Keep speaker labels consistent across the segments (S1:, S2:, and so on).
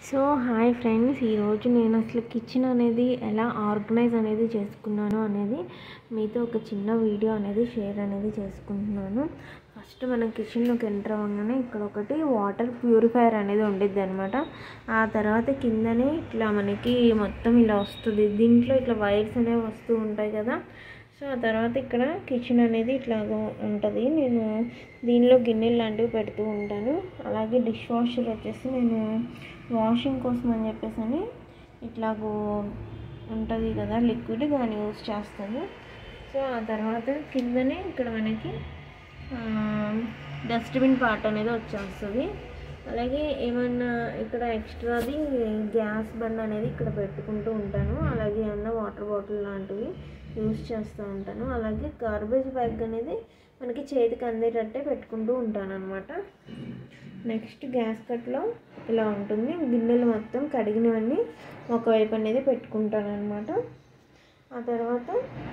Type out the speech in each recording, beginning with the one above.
S1: so hi friends ఈరోజు నేను అసలు కిచెన్ అనేది ఎలా ఆర్గనైజ్ అనేది చేసుకున్నాను అనేది మీతో ఒక చిన్న వీడియో అనేది షేర్ అనేది చేసుకుంటున్నాను ఫస్ట్ మనం కిచెన్లోకి ఎంటర్ అవ్వగానే ఇక్కడ ఒకటి వాటర్ ప్యూరిఫైయర్ అనేది ఉండిద్ది అనమాట ఆ తర్వాత కిందనే ఇట్లా మనకి మొత్తం ఇలా వస్తుంది దీంట్లో ఇట్లా వైర్స్ అనేవి వస్తూ ఉంటాయి కదా సో ఆ తర్వాత ఇక్కడ కిచెన్ అనేది ఇట్లాగ ఉంటుంది నేను దీనిలో గిన్నెలు లాంటివి పెడుతూ ఉంటాను అలాగే డిష్ వాషర్ వచ్చేసి నేను వాషింగ్ కోసం అని చెప్పేసి అని ఇట్లాగూ ఉంటుంది కదా లిక్విడ్ దాన్ని యూస్ చేస్తాను సో ఆ తర్వాత కిందనే ఇక్కడ మనకి డస్ట్బిన్ పార్ట్ అనేది వచ్చేస్తుంది అలాగే ఏమన్నా ఇక్కడ ఎక్స్ట్రాది గ్యాస్ బండ్ అనేది ఇక్కడ పెట్టుకుంటూ ఉంటాను అలాగే ఏమన్నా వాటర్ బాటిల్ లాంటివి యూస్ చేస్తూ ఉంటాను అలాగే గార్బేజ్ బ్యాగ్ అనేది మనకి చేతికి అందేటట్టే పెట్టుకుంటూ ఉంటాను అనమాట నెక్స్ట్ గ్యాస్ కట్లో ఇలా ఉంటుంది గిన్నెలు మొత్తం కడిగినవన్నీ ఒకవైపు అనేది పెట్టుకుంటాను అనమాట ఆ తర్వాత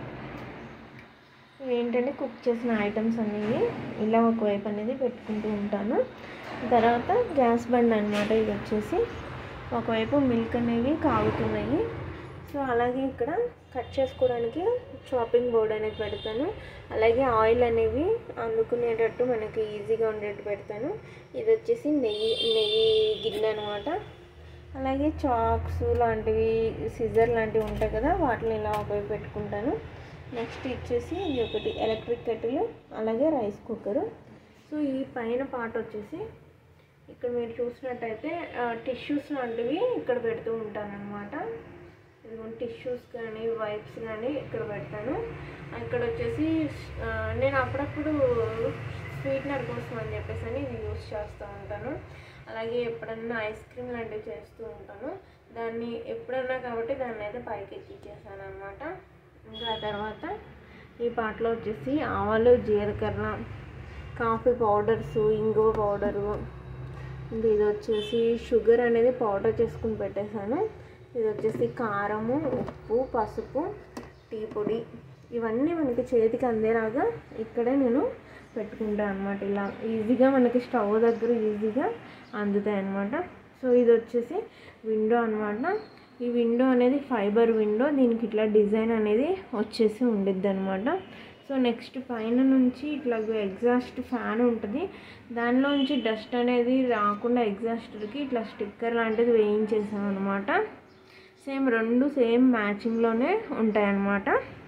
S1: ఏంటంటే కుక్ చేసిన ఐటమ్స్ అనేవి ఇలా ఒకవైపు అనేది పెట్టుకుంటూ ఉంటాను తర్వాత గ్యాస్ బండ్ అనమాట ఇది వచ్చేసి ఒకవైపు మిల్క్ అనేవి కాగుతున్నాయి సో అలాగే ఇక్కడ కట్ చేసుకోవడానికి చాపింగ్ బోర్డ్ అనేది పెడతాను అలాగే ఆయిల్ అనేవి అందుకునేటట్టు మనకి ఈజీగా ఉండేట్టు పెడతాను ఇది వచ్చేసి నెయ్యి నెయ్యి గిన్నె అనమాట అలాగే చాక్స్ లాంటివి సిజర్ లాంటివి ఉంటాయి కదా వాటిని ఇలా ఒకవైపు పెట్టుకుంటాను నెక్స్ట్ వచ్చేసి ఇది ఒకటి ఎలక్ట్రిక్ కెటిల్ అలాగే రైస్ కుక్కర్ సో ఈ పైన పార్ట్ వచ్చేసి ఇక్కడ మీరు చూసినట్టయితే టిష్యూస్ లాంటివి ఇక్కడ పెడుతూ ఉంటాను అనమాట ఇదిగోండి టిష్యూస్ కానీ వైప్స్ కానీ ఇక్కడ పెడతాను ఇక్కడ వచ్చేసి నేను అప్పుడప్పుడు స్వీట్నర్ కోసం అని చెప్పేసి అని ఇది యూస్ చేస్తూ ఉంటాను అలాగే ఎప్పుడన్నా ఐస్ క్రీమ్ లాంటివి చేస్తూ ఉంటాను దాన్ని ఎప్పుడన్నా కాబట్టి దాన్ని అయితే పైకి ఎక్కిచ్చేసాను అనమాట ఇంకా తర్వాత ఈ పాటలో వచ్చేసి ఆవాలు జీలకర్ర కాఫీ పౌడర్స్ ఇంగువ పౌడరు ఇంకా ఇది వచ్చేసి షుగర్ అనేది పౌడర్ చేసుకుని పెట్టేశాను ఇది వచ్చేసి కారము ఉప్పు పసుపు టీ పొడి ఇవన్నీ మనకి చేతికి అందేలాగా ఇక్కడే నేను పెట్టుకుంటాను అనమాట ఇలా ఈజీగా మనకి స్టవ్ దగ్గర ఈజీగా అందుతాయి అనమాట సో ఇది వచ్చేసి విండో అనమాట ఈ విండో అనేది ఫైబర్ విండో దీనికి ఇట్లా డిజైన్ అనేది వచ్చేసి ఉండిద్ది అనమాట సో నెక్స్ట్ పైన నుంచి ఇట్లా ఎగ్జాస్ట్ ఫ్యాన్ ఉంటుంది దానిలోంచి డస్ట్ అనేది రాకుండా ఎగ్జాస్టర్కి ఇట్లా స్టిక్కర్ లాంటిది వేయించేసాం అనమాట సేమ్ రెండు సేమ్ మ్యాచింగ్లోనే ఉంటాయన్నమాట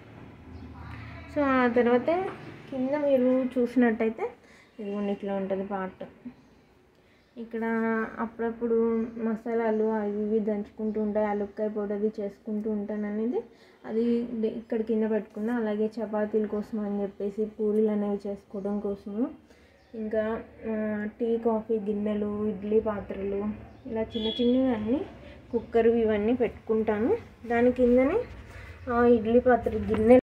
S1: సో ఆ తర్వాత కింద మీరు చూసినట్టయితే ఇదిగోండి ఇట్లా ఉంటుంది పార్ట్ ఇక్కడ అప్పుడప్పుడు మసాలాలు అవి ఇవి దంచుకుంటూ ఉంటాయి అలుక్కాయ పొడి అది చేసుకుంటూ ఉంటాను అనేది అది ఇక్కడ కింద పెట్టుకున్నా అలాగే చపాతీల కోసం అని చెప్పేసి పూరీలు అనేవి చేసుకోవడం కోసము ఇంకా టీ కాఫీ గిన్నెలు ఇడ్లీ పాత్రలు ఇలా చిన్న చిన్నవి అన్నీ కుక్కర్ ఇవన్నీ పెట్టుకుంటాను దాని కిందనే ఇడ్లీ పాత్ర గిన్నె